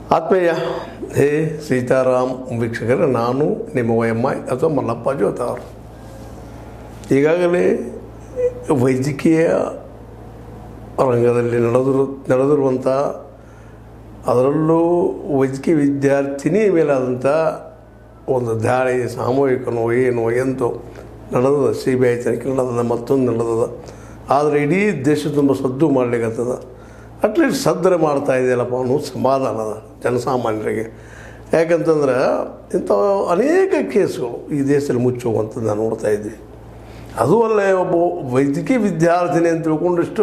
ಆತ್ಮೀಯ ಹೇ ಸೀತಾರಾಮ್ ವೀಕ್ಷಕರೇ ನಾನು ನಿಮ್ಮ ವೈ ಎಮ್ ಐ ಅಥವಾ ಮಲ್ಲಪ್ಪ ಜೋತ ಅವರು ಈಗಾಗಲೇ ವೈದ್ಯಕೀಯ ರಂಗದಲ್ಲಿ ನಡೆದಿರು ನಡೆದಿರುವಂಥ ಅದರಲ್ಲೂ ವೈದ್ಯಕೀಯ ವಿದ್ಯಾರ್ಥಿನಿ ಮೇಲಾದಂಥ ಒಂದು ದಾಳಿ ಸಾಮೂಹಿಕನೋ ಏನೋ ಎಂತೋ ನಡೆದದ ಸಿ ಬಿ ಐ ತನಿಖೆ ನಡೆದದ ಮತ್ತೊಂದು ನಡೆದದ ಆದರೆ ಇಡೀ ದೇಶ ತುಂಬ ಸದ್ದು ಮಾಡ್ಲಿಕ್ಕತ್ತದ ಅಟ್ಲೀಸ್ಟ್ ಸದ್ದರೆ ಮಾಡ್ತಾ ಇದೆಯಲ್ಲಪ್ಪ ಅನ್ನೋ ಸಮಾಧಾನ ಅದ ಜನಸಾಮಾನ್ಯರಿಗೆ ಯಾಕಂತಂದ್ರೆ ಇಂಥ ಅನೇಕ ಕೇಸ್ಗಳು ಈ ದೇಶದಲ್ಲಿ ಮುಚ್ಚುವಂಥದ್ದು ನಾವು ನೋಡ್ತಾ ಇದ್ವಿ ಅದು ಅಲ್ಲೇ ಒಬ್ಬ ವೈದ್ಯಕೀಯ ವಿದ್ಯಾರ್ಥಿನಿ ಅಂತ ತಿಳ್ಕೊಂಡಷ್ಟು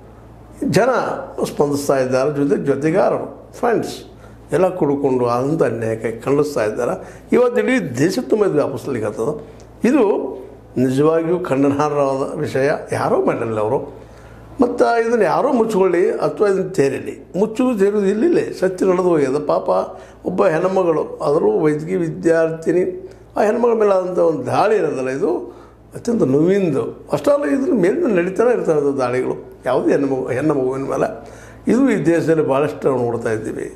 ಜನ ಸ್ಪಂದಿಸ್ತಾ ಇದ್ದಾರೆ ಜೊತೆ ಜೊತೆಗಾರರು ಫ್ರೆಂಡ್ಸ್ ಎಲ್ಲ ಕುಡ್ಕೊಂಡು ಆದಂಥ ಅನ್ಯಾಯಕ್ಕೆ ಖಂಡಿಸ್ತಾ ಇದ್ದಾರೆ ಇವತ್ತು ಇಡೀ ದೇಶ ತುಂಬ ಇದು ವ್ಯಾಪಿಸ್ಲಿಕ್ಕತ್ತದ ಇದು ನಿಜವಾಗಿಯೂ ಖಂಡನಾರ್ಹವಾದ ವಿಷಯ ಯಾರೋ ಮಾಡಿರಲಿಲ್ಲ ಅವರು ಮತ್ತು ಇದನ್ನು ಯಾರೋ ಮುಚ್ಕೊಳ್ಳಿ ಅಥವಾ ಇದನ್ನು ತೇರಿಲಿ ಮುಚ್ಚುವುದು ತೇರುವುದು ಇಲ್ಲಿಲ್ಲೇ ಸತ್ಯ ನಡೆದು ಹೋಗ್ಯದ ಪಾಪ ಒಬ್ಬ ಹೆಣ್ಮಗಳು ಅದರಲ್ಲೂ ವೈದ್ಯಕೀಯ ವಿದ್ಯಾರ್ಥಿನಿ ಆ ಹೆಣ್ಮಗಳ ಮೇಲೆ ಆದಂಥ ಒಂದು ದಾಳಿ ಇರೋದಲ್ಲ ಇದು ಅತ್ಯಂತ ನೋವಿಂದು ಅಷ್ಟಲ್ಲ ಇದ್ರ ಮೇಲೆ ನಡೀತಾನೆ ಇರ್ತಾರೆ ಅದು ದಾಳಿಗಳು ಯಾವುದೇ ಹೆಣ್ಣು ಮಗು ಹೆಣ್ಣು ಮಗುವಿನ ಮೇಲೆ ಇದು ಈ ದೇಶದಲ್ಲಿ ಭಾಳಷ್ಟು ನಾವು ನೋಡ್ತಾ ಇದ್ದೀವಿ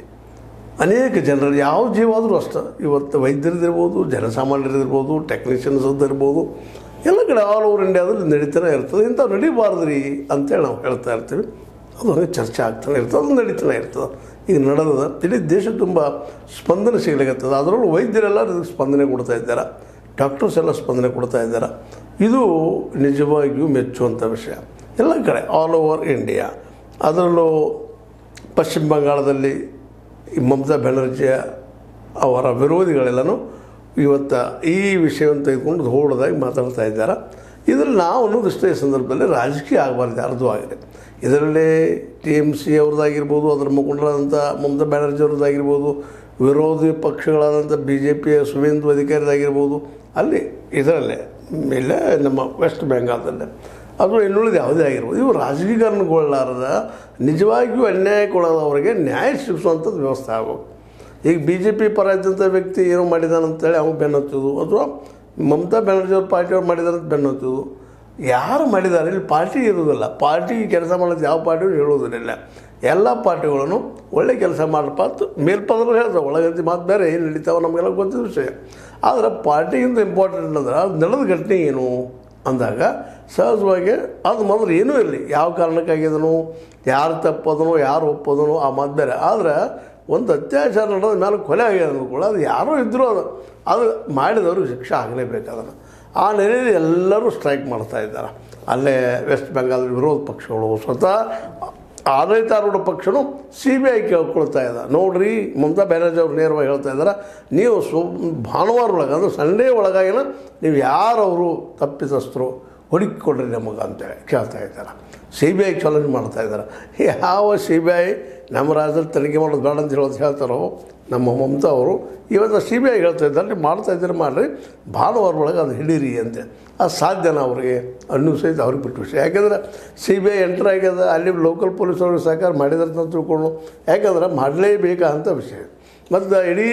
ಅನೇಕ ಜನರು ಯಾವ ಜೀವ ಆದರೂ ಅಷ್ಟೇ ಇವತ್ತು ವೈದ್ಯರದಿರ್ಬೋದು ಜನಸಾಮಾನ್ಯರದಿರ್ಬೋದು ಟೆಕ್ನಿಷಿಯನ್ಸ್ ಇರ್ಬೋದು ಎಲ್ಲ ಕಡೆ ಆಲ್ ಓವರ್ ಇಂಡಿಯಾದಲ್ಲಿ ನಡೀತಾನೆ ಇರ್ತದೆ ಇಂಥವು ನಡೀಬಾರ್ದು ರೀ ಅಂತೇಳಿ ನಾವು ಹೇಳ್ತಾ ಇರ್ತೀವಿ ಅದು ಹಂಗೆ ಚರ್ಚೆ ಆಗ್ತಾನೆ ಇರ್ತದೆ ಅದು ನಡೀತಾನೆ ಇರ್ತದೆ ಈಗ ನಡೆದದ ಇಡೀ ದೇಶ ತುಂಬ ಸ್ಪಂದನೆ ಸಿಗ್ಲಿಕ್ಕತ್ತದ ಅದರಲ್ಲೂ ವೈದ್ಯರೆಲ್ಲ ಇದಕ್ಕೆ ಸ್ಪಂದನೆ ಕೊಡ್ತಾ ಇದ್ದಾರೆ ಡಾಕ್ಟರ್ಸ್ ಎಲ್ಲ ಸ್ಪಂದನೆ ಕೊಡ್ತಾ ಇದ್ದಾರೆ ಇದು ನಿಜವಾಗಿಯೂ ಮೆಚ್ಚುವಂಥ ವಿಷಯ ಎಲ್ಲ ಕಡೆ ಆಲ್ ಓವರ್ ಇಂಡಿಯಾ ಅದರಲ್ಲೂ ಪಶ್ಚಿಮ ಬಂಗಾಳದಲ್ಲಿ ಈ ಮಮತಾ ಬ್ಯಾನರ್ಜಿಯ ಅವರ ವಿರೋಧಿಗಳೆಲ್ಲನೂ ಇವತ್ತು ಈ ವಿಷಯವನ್ನು ತೆಗೆದುಕೊಂಡು ದೊಡ್ಡದಾಗಿ ಮಾತಾಡ್ತಾ ಇದ್ದಾರೆ ಇದರಲ್ಲಿ ನಾವು ಅನ್ನೋದಿಷ್ಟೇ ಈ ಸಂದರ್ಭದಲ್ಲಿ ರಾಜಕೀಯ ಆಗಬಾರ್ದು ಯಾರ್ದು ಆಗಿದೆ ಇದರಲ್ಲಿ ಟಿ ಎಮ್ ಸಿ ಅವ್ರದ್ದಾಗಿರ್ಬೋದು ಅದರ ಮುಖಂಡರಾದಂಥ ಮಮತಾ ಬ್ಯಾನರ್ಜಿ ಅವ್ರದ್ದಾಗಿರ್ಬೋದು ವಿರೋಧಿ ಪಕ್ಷಗಳಾದಂಥ ಬಿ ಜೆ ಪಿಯ ಸುವೇಂದು ಅಧಿಕಾರಿದಾಗಿರ್ಬೋದು ಅಲ್ಲಿ ಇದರಲ್ಲೇ ಮೇಲೆ ನಮ್ಮ ವೆಸ್ಟ್ ಬೆಂಗಾಲ್ದಲ್ಲೇ ಅದು ಇನ್ನುಳಿದ ಯಾವುದೇ ಆಗಿರ್ಬೋದು ಇವು ರಾಜಕೀಕರಣಗೊಳ್ಳಾರದ ನಿಜವಾಗಿಯೂ ಅನ್ಯಾಯಕ್ಕೊಳದವರಿಗೆ ನ್ಯಾಯ ಸಿಗಿಸುವಂಥದ್ದು ವ್ಯವಸ್ಥೆ ಆಗಬೇಕು ಈಗ ಬಿ ಜೆ ಪಿ ಪರ ಇದ್ದಂಥ ವ್ಯಕ್ತಿ ಏನೋ ಮಾಡಿದಾನಂತೇಳಿ ಅವ್ನು ಬೆನ್ನು ಹತ್ತೋದು ಅಥವಾ ಮಮತಾ ಬ್ಯಾನರ್ಜಿ ಅವ್ರ ಪಾರ್ಟಿಯವ್ರು ಮಾಡಿದಾರೆ ಅಂತ ಬೆನ್ನು ಹತ್ತೋದು ಯಾರು ಮಾಡಿದ್ದಾರೆ ಇಲ್ಲಿ ಪಾರ್ಟಿ ಇರೋದಿಲ್ಲ ಪಾರ್ಟಿ ಕೆಲಸ ಮಾಡೋದು ಯಾವ ಪಾರ್ಟಿಯೂ ಹೇಳೋದಿಲ್ಲ ಎಲ್ಲ ಪಾರ್ಟಿಗಳನ್ನು ಒಳ್ಳೆ ಕೆಲಸ ಮಾಡಪ್ಪ ಅಂತ ಮೇಲ್ಪದ್ರು ಹೇಳ್ತಾರೆ ಒಳಗಂತಿ ಮಾತು ಬೇರೆ ಏನು ನಡೀತಾವೆ ನಮಗೆಲ್ಲ ಗೊತ್ತಿದ್ದ ವಿಷಯ ಆದರೆ ಪಾರ್ಟಿಗಿಂತ ಇಂಪಾರ್ಟೆಂಟ್ ಅಂದ್ರೆ ಅದು ನಡೆದ ಘಟನೆ ಏನು ಅಂದಾಗ ಸಹಜವಾಗಿ ಅದು ಮೊದಲು ಏನೂ ಇರಲಿ ಯಾವ ಕಾರಣಕ್ಕಾಗಿದನು ಯಾರು ತಪ್ಪದನೋ ಯಾರು ಒಪ್ಪದನೋ ಆ ಮಾತು ಬೇರೆ ಆದರೆ ಒಂದು ಅತ್ಯಾಚಾರ ನಡೆದ ಮೇಲೆ ಕೊಲೆ ಆಗ್ಯದ ಕೂಡ ಅದು ಯಾರೋ ಇದ್ದರೂ ಅದು ಅದು ಮಾಡಿದವರು ಶಿಕ್ಷೆ ಆಗಲೇಬೇಕು ಅದನ್ನು ಆ ನೆಲೆಯಲ್ಲಿ ಎಲ್ಲರೂ ಸ್ಟ್ರೈಕ್ ಮಾಡ್ತಾ ಇದ್ದಾರೆ ಅಲ್ಲೇ ವೆಸ್ಟ್ ಬೆಂಗಾಲ್ ವಿರೋಧ ಪಕ್ಷಗಳು ಸ್ವತಃ ಆಡಳಿತಾರೂಢ ಪಕ್ಷನು ಸಿ ಬಿ ಐ ಕೇಳ್ಕೊಳ್ತಾ ಇದ್ದಾರೆ ನೋಡ್ರಿ ಮಮತಾ ಬ್ಯಾನರ್ಜಿ ಅವ್ರು ನೇರವಾಗಿ ಹೇಳ್ತಾ ಇದ್ದಾರೆ ನೀವು ಸು ಭಾನುವಾರ ಒಳಗೆ ಅಂದರೆ ಸಂಡೇ ಒಳಗಾಗಿನ ನೀವು ಯಾರವರು ತಪ್ಪಿತಸ್ಥರು ಹುಡುಕಿಕೊಡ್ರಿ ನಮಗೆ ಅಂತೇಳಿ ಕೇಳ್ತಾ ಇದ್ದಾರೆ ಸಿ ಬಿ ಐ ಚಾಲೆಂಜ್ ಮಾಡ್ತಾ ಇದ್ದಾರೆ ಯಾವ ಸಿ ಬಿ ಐ ನಮ್ಮ ರಾಜ್ಯದಲ್ಲಿ ತನಿಖೆ ಮಾಡೋದು ಬೇಡ ಅಂತ ಹೇಳೋದು ಹೇಳ್ತಾರೋ ನಮ್ಮ ಮಮತಾ ಅವರು ಇವತ್ತು ಸಿ ಬಿ ಐ ಹೇಳ್ತಾ ಇದ್ದಾರೆ ನೀವು ಮಾಡ್ತಾ ಇದ್ದೀರಿ ಮಾಡಿರಿ ಭಾನುವಾರ ಒಳಗೆ ಅದು ಹಿಡೀರಿ ಅಂತೆ ಅದು ಸಾಧ್ಯನಾ ಅವರಿಗೆ ಅನ್ನೋ ಸಹಿತ ಅವ್ರಿಗೆ ಬಿಟ್ಟು ವಿಷಯ ಯಾಕೆಂದ್ರೆ ಸಿ ಬಿ ಐ ಎಂಟ್ರ್ ಆಗ್ಯದ ಅಲ್ಲಿ ಲೋಕಲ್ ಪೊಲೀಸವ್ರಿಗೆ ಸಹಕಾರ ಮಾಡಿದಾರೆ ಅಂತ ತಿಳ್ಕೊಂಡು ಯಾಕಂದ್ರೆ ಮಾಡಲೇಬೇಕಾದಂಥ ವಿಷಯ ಮತ್ತು ಇಡೀ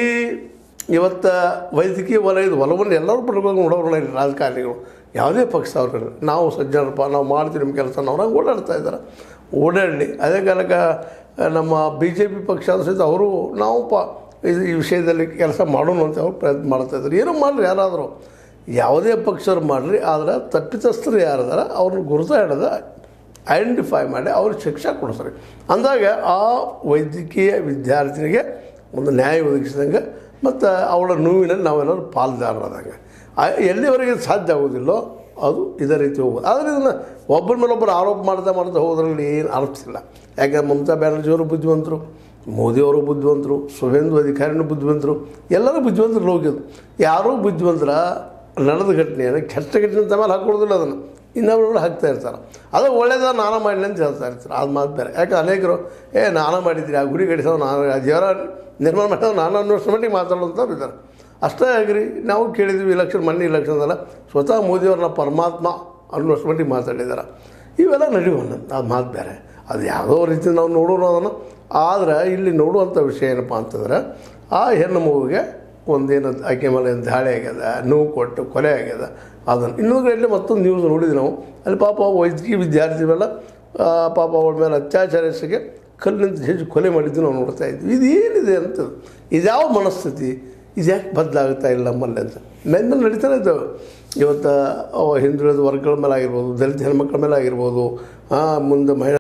ಇವತ್ತು ವೈದ್ಯಕೀಯ ವಲಯದ ಒಲವನ್ನು ಎಲ್ಲರೂ ಪಡ್ಕೊಂಡು ನೋಡೋರು ರಾಜಕಾರಣಿಗಳು ಯಾವುದೇ ಪಕ್ಷ ಅವ್ರು ನಾವು ಸಜ್ಜನರಪ್ಪ ನಾವು ಮಾಡ್ತೀವಿ ನಿಮ್ಮ ಕೆಲಸ ನಾವು ಹಂಗೆ ಓಡಾಡ್ತಾ ಇದ್ದಾರೆ ಓಡಾಡಲಿ ಅದೇ ಕಾಲಕ್ಕೆ ನಮ್ಮ ಬಿ ಜೆ ಪಿ ಪಕ್ಷ ಸಹಿತ ಅವರು ನಾವು ಪ ಇದು ಈ ವಿಷಯದಲ್ಲಿ ಕೆಲಸ ಮಾಡೋಣ ಅಂತ ಅವ್ರು ಪ್ರಯತ್ನ ಮಾಡ್ತಾ ಇದ್ದಾರೆ ಏನೋ ಮಾಡಿರಿ ಯಾರಾದರೂ ಯಾವುದೇ ಪಕ್ಷರು ಮಾಡಿರಿ ಆದರೆ ತಪ್ಪಿತಸ್ಥರು ಯಾರಿದಾರ ಅವ್ರನ್ನ ಗುರುತ ಹಿಡಿದ ಐಡೆಂಟಿಫೈ ಮಾಡಿ ಅವ್ರಿಗೆ ಶಿಕ್ಷೆ ಕೊಡಿಸ್ರಿ ಅಂದಾಗ ಆ ವೈದ್ಯಕೀಯ ವಿದ್ಯಾರ್ಥಿನಿಗೆ ಒಂದು ನ್ಯಾಯ ಒದಗಿಸಿದಂಗೆ ಮತ್ತು ಅವಳ ನೋವಿನಲ್ಲಿ ನಾವೆಲ್ಲರೂ ಪಾಲ್ದಾರರಾದಂಗೆ ಎಲ್ಲಿವರೆಗೆ ಸಾಧ್ಯ ಆಗೋದಿಲ್ಲೋ ಅದು ಇದೇ ರೀತಿ ಹೋಗೋದು ಆದರೆ ಇದನ್ನು ಒಬ್ಬರ ಮೇಲೊಬ್ಬರು ಆರೋಪ ಮಾಡ್ತಾ ಮಾಡ್ತಾ ಹೋದ್ರಲ್ಲಿ ಏನು ಅರ್ಥಿಲ್ಲ ಯಾಕೆ ಮಮತಾ ಬ್ಯಾನರ್ಜಿಯವರು ಬುದ್ಧಿವಂತರು ಮೋದಿಯವರು ಬುದ್ಧಿವಂತರು ಸುವೇಂದು ಅಧಿಕಾರಿನೂ ಬುದ್ಧಿವಂತರು ಎಲ್ಲರೂ ಬುದ್ಧಿವಂತರು ಹೋಗಿದ್ದು ಯಾರೂ ಬುದ್ಧಿವಂತರ ನಡೆದ ಘಟನೆಯನ್ನು ಕೆಟ್ಟ ಘಟನೆ ಅಂತ ಮೇಲೆ ಹಾಕೊಡೋದಿಲ್ಲ ಅದನ್ನು ಇನ್ನೊಬ್ಬರು ಹಾಕ್ತಾ ಇರ್ತಾರೆ ಅದು ಒಳ್ಳೇದ ನಾನ ಮಾಡಲಿ ಅಂತ ಹೇಳ್ತಾ ಇರ್ತಾರೆ ಅದು ಮಾತು ಬೇರೆ ಯಾಕೆ ಅನೇಕರು ಏ ನಾನ ಮಾಡಿದ್ರಿ ಆ ಗುಡಿ ಗಡಿಸೋ ನಾನು ಆ ದೇವರ ನಿರ್ಮಾಣ ಮಾಡೋದು ನಾನು ಅನ್ನೋಷ್ಟು ಮಟ್ಟಿಗೆ ಮಾತಾಡೋಂಥವ್ರು ಇದ್ದಾರೆ ಅಷ್ಟೇ ಆಗ್ರಿ ನಾವು ಕೇಳಿದ್ವಿ ಇಲೆಕ್ಷನ್ ಮೊನ್ನೆ ಇಲೆಕ್ಷನ್ದಲ್ಲ ಸ್ವತಃ ಮೋದಿಯವ್ರನ್ನ ಪರಮಾತ್ಮ ಅನ್ನೋಷ್ಟು ಮಟ್ಟಿಗೆ ಮಾತಾಡಿದ್ದಾರೆ ಇವೆಲ್ಲ ನಡೆಯೋಣ ಅದು ಮಾತು ಬೇರೆ ಅದು ಯಾವುದೋ ರೀತಿ ನಾವು ನೋಡೋಣ ಅದನ್ನು ಆದರೆ ಇಲ್ಲಿ ನೋಡುವಂಥ ವಿಷಯ ಏನಪ್ಪ ಅಂತಂದ್ರೆ ಆ ಹೆಣ್ಣು ಮಗುವಿಗೆ ಒಂದೇನು ಆಕೆ ಮೇಲೆ ಒಂದು ದಾಳಿ ಆಗ್ಯದ ನೋವು ಕೊಟ್ಟು ಕೊಲೆ ಆಗ್ಯದ ಅದನ್ನು ಇನ್ನೊಂದು ಕಡೆಯಲ್ಲಿ ಮತ್ತೊಂದು ನ್ಯೂಸ್ ನೋಡಿದ್ವಿ ನಾವು ಅಲ್ಲಿ ಪಾಪ ವೈದ್ಯಕೀಯ ವಿದ್ಯಾರ್ಥಿ ಮೇಲೆ ಆ, ಪಾಪ ಅವಳ ಮೇಲೆ ಅತ್ಯಾಚಾರ ಎಸಗಿ ಕಲ್ಲಿನಿಂದ ಹೆಜ್ಜೆ ಕೊಲೆ ಮಾಡಿದ್ದು ನಾವು ನೋಡ್ತಾ ಇದ್ವಿ ಇದೇನಿದೆ ಅಂತ ಇದ್ಯಾವ ಮನಸ್ಥಿತಿ ಇದ್ಯಾಕೆ ಬದಲಾಗ್ತಾ ಇಲ್ಲ ನಮ್ಮಲ್ಲಿ ಅಂತ ಮೇಲೆ ಮೇಲೆ ನಡೀತಾನೆ ಇದ್ದಾವೆ ಇವತ್ತು ಅವ ಹಿಂದುಳಿದ ವರ್ಗಗಳ ಮೇಲೆ ಆಗಿರ್ಬೋದು ದಲಿತ ಹೆಣ್ಮಕ್ಳ ಮೇಲೆ ಆಗಿರ್ಬೋದು ಮುಂದೆ ಮಹಿಳಾ